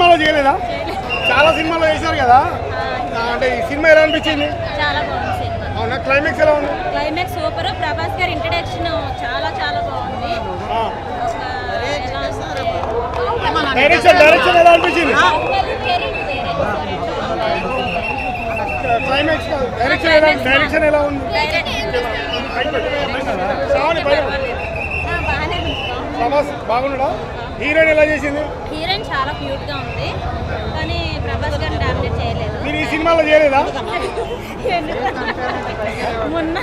సినిమాలో చేయలేదా చాలా సినిమాలో చేశారు కదా ఆ, అంటే ఈ సినిమా ఎలా అనిపించింది చాలా బాగుంది సినిమా అవునా క్లైమాక్స్ ఎలా ఉంది క్లైమాక్స్ సూపర్ ప్రభాస్ గారి ఇంట్రడక్షన్ చాలా చాలా బాగుంది ఆ, ఒక ఎలా అంటే- డైరెక్షన్ డైరెక్షన్ ఎలా అనిపించింది క్లైమాక్స్ కాదు, డైరెక్షన్ ఎలా డైరెక్షన్ ఎలా ఉంది శ్రావణి పైన. ఆ, బాగానే ఉంది ప్రభాస్ బాగున్నాడా హీరోయిన్ ఎలా చేసింది హీరోయిన్ చాలా క్యూట్ గా ఉంది కానీ ప్రభాస్ గారిని డామినేట్ చేయలేదు మీరు ఈ సినిమాలో చేయలేదా మొన్న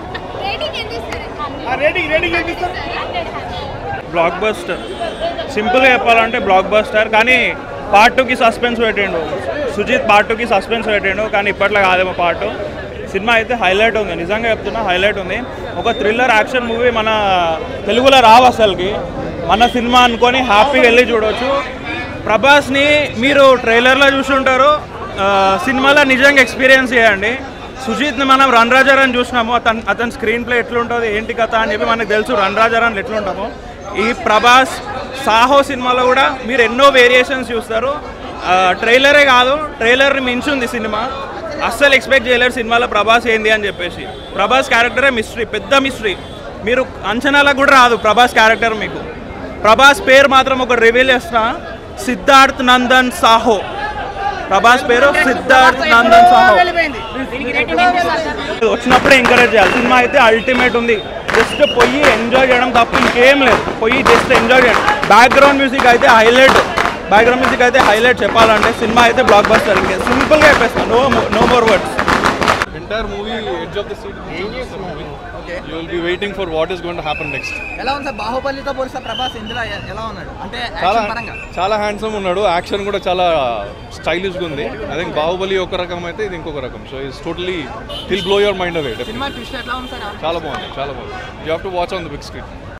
ఆ రేటింగ్ రేటింగ్ ఏం ఇస్తారు బ్లాక్ బస్టర్ సింపుల్గా చెప్పాలంటే బ్లాక్ బస్టర్ కానీ పార్ట్ టూకి సస్పెన్స్ పెట్టిండు సుజిత్ పార్ట్ టూకి సస్పెన్స్ పెట్టిండు కానీ ఇప్పట్లో కాదేమో పార్ట్ టూ సినిమా అయితే హైలైట్ ఉంది నిజంగా చెప్తున్నా హైలైట్ ఉంది ఒక థ్రిల్లర్ యాక్షన్ మూవీ మన తెలుగులో రావు అసలుకి మన సినిమా అనుకొని హ్యాపీగా వెళ్ళి చూడవచ్చు ప్రభాస్ని మీరు ట్రైలర్లో చూసుంటారు ఆ, సినిమాలో నిజంగా ఎక్స్పీరియన్స్ చేయండి సుజిత్ని మనం రన్ రాజారాన్ని చూసినాము అతను అతని స్క్రీన్ ప్లే ఎట్లుంటుంది ఏంటి కథ అని చెప్పి మనకు తెలుసు రన్ రాజారాన్ని ఎట్లుంటామో ఈ ప్రభాస్ సాహో సినిమాలో కూడా మీరు ఎన్నో వేరియేషన్స్ చూస్తారు ఆ, ట్రైలరే కాదు ట్రైలర్ని మించుంది సినిమా అస్సలు ఎక్స్పెక్ట్ చేయలేరు సినిమాలో ప్రభాస్ ఏంది అని చెప్పేసి ప్రభాస్ క్యారెక్టరే మిస్టరీ పెద్ద మిస్టరీ మీరు అంచనాలకు కూడా రాదు ప్రభాస్ క్యారెక్టర్ మీకు ప్రభాస్ పేరు మాత్రం ఒక రివీల్ చేస్తున్నా సిద్ధార్థ్ నందన్ సాహో ప్రభాస్ పేరు సిద్ధార్థ్ నందన్ సాహో వచ్చినప్పుడే ఎంకరేజ్ చేయాలి సినిమా అయితే అల్టిమేట్ ఉంది జస్ట్ పోయి ఎంజాయ్ చేయడం తప్ప ఇంకేం లేదు పోయి జస్ట్ ఎంజాయ్ చేయడం బ్యాక్గ్రౌండ్ మ్యూజిక్ అయితే హైలైట్ బ్యాక్గ్రౌండ్ మ్యూజిక్ అయితే హైలైట్ చెప్పాలంటే సినిమా అయితే బ్లాక్ బస్టర్ ఇంకే సింపుల్గా చెప్పేస్తాను no no more words entire movie edge of the seat you will be waiting for what is going to happen next ఎలా ఉంది సార్ బాహుబలితో పోలిస్తే ప్రభాస్ ఇందులో ఎ- ఎలా ఉన్నాడు అంటే చాలా యాక్షన్ పరంగా చాలా హ్యాండ్సమ్ ఉన్నాడు యాక్షన్ కూడా చాలా స్టైలిష్గా ఉంది ఐ థింక్ బాహుబలి ఒక రకం అయితే ఇది ఇంకొక రకం so it's totally till blow your mind away సినిమా ట్విస్ట్ ఎట్లా ఉంది సార్ చాలా బాగుంది చాలా బాగుంది you have to watch on the big screen